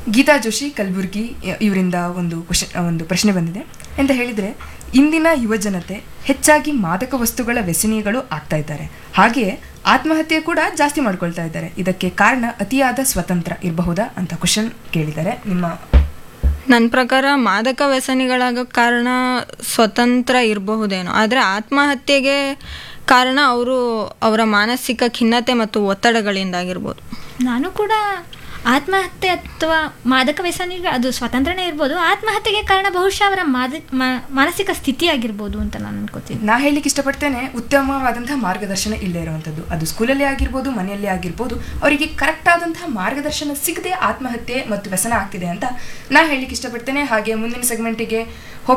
Geetha Joshi Kalaburagi E- ಇವರಿಂದ ಒಂದು question ಒಂದು ಪ್ರಶ್ನೆ ಬಂದಿದೆ ಅಂತ ಹೇಳಿದರೆ ಇಂದಿನ ಯುವಜನತೆ ಹೆಚ್ಚಾಗಿ ಮಾದಕ ವಸ್ತುಗಳ ವ್ಯಸನಿಗಳು ಆಗ್ತಾ ಇದ್ದಾರೆ ಹಾಗೆಯೇ ಆತ್ಮಹತ್ಯೆ ಕೂಡ ಜಾಸ್ತಿ ಮಾಡ್ಕೊಳ್ತಾ ಇದ್ದಾರೆ ಇದಕ್ಕೆ ಕಾರಣ ಅತಿಯಾದ ಸ್ವತಂತ್ರ ಇರಬಹುದಾ ಅಂತ ಕ್ವಶನ್ ಕೇಳಿದ್ದಾರೆ ನಿಮ್ಮ ನನ್ನ ಪ್ರಕಾರ ಮಾದಕ ವ್ಯಸನಿಗಳಾಗ ಕಾರಣ ಸ್ವತಂತ್ರ ಇರಬಹುದೇನೋ ಆದರೆ ಆತ್ಮಹತ್ಯೆಗೆ ಕಾರಣ ಅವರು ಅವರ ಮಾನಸಿಕ ಖಿನ್ನತೆ ಮತ್ತು ಒತ್ತಡಗಳಿಂದಾಗಿರ್ಬೋದು ನಾನು ಕೂಡ ಆತ್ಮಹತ್ಯೆ ಅಥವಾ ಮಾದಕ ವ್ಯಸನಿಗೆ ಅದು ಸ್ವತಂತ್ರನೇ ಇರ್ಬೋದು ಆತ್ಮಹತ್ಯೆಗೆ ಕಾರಣ ಬಹುಶಃ ಅವರ ಮಾದ ಮಾ- ಮಾನಸಿಕ ಸ್ಥಿತಿ ಆಗಿರ್ಬೋದು ಅಂತ ನಾನು ಅನ್ಕೋತೀನಿ ನಾ ಹೇಳಲಿಕ್ಕೆ ಇಷ್ಟಪಡ್ತೇನೆ ಉತ್ತಮವಾದಂತಹ ಮಾರ್ಗದರ್ಶನ ಇಲ್ಲೇ ಇರುವಂಥದ್ದು ಅದು ಸ್ಕೂಲಲ್ಲೇ ಆಗಿರ್ಬೋದು ಮನೆಯಲ್ಲೇ ಆಗಿರ್ಬೋದು ಅವರಿಗೆ ಕರೆಕ್ಟ್ ಆದಂತಹ ಮಾರ್ಗದರ್ಶನ ಸಿಗದೆ ಆತ್ಮಹತ್ಯೆ ಮತ್ತು ವ್ಯಸನ ಆಗ್ತಿದೆ ಅಂತ ನಾ ಹೇಳಲಿಕ್ಕೆ ಇಷ್ಟಪಡ್ತೇನೆ ಹಾಗೆ ಮುಂದಿನ ಸೆಗ್ಮೆಂಟಿಗೆ